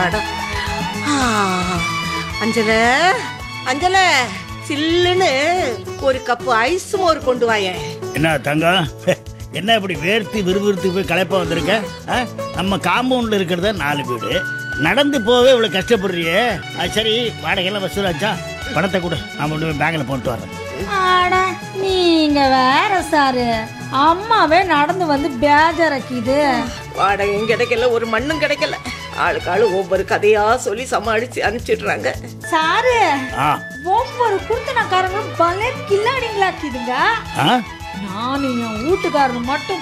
அப்பாடா ஆ, அஞ்சல அஞ்சல சில்லுன்னு ஒரு கப்பு ஐஸ் மோர் கொண்டு வாயேன் என்ன தங்கம் என்ன இப்படி வேர்த்து விறுவிறுத்து போய் களைப்பா வந்திருக்க ஆ? நம்ம காம்பவுண்டில் இருக்கிறத நாலு வீடு நடந்து போவே இவ்வளோ கஷ்டப்படுறியே அது சரி வாடகையெல்லாம் வசூலாச்சா பணத்தை கொடு நான் கொண்டு போய் பேங்கில் போட்டு வரேன் அட நீங்க வேற சாரு அம்மாவே நடந்து வந்து பேஜரக்கிது வாடகையும் கிடைக்கல ஒரு மண்ணும் கிடைக்கல ஆளுக்கு ஆளு ஒவ்வொரு கதையா சொல்லி சமாளிச்சு அனுப்பிச்சிடுறாங்க சாரு ஆ ஒவ்வொரு குடுத்தனக்காரங்களும் பலே கில்லாடிங்களாக்கிதுங்க ஆ நான் என் வீட்டுக்காரர் மட்டும்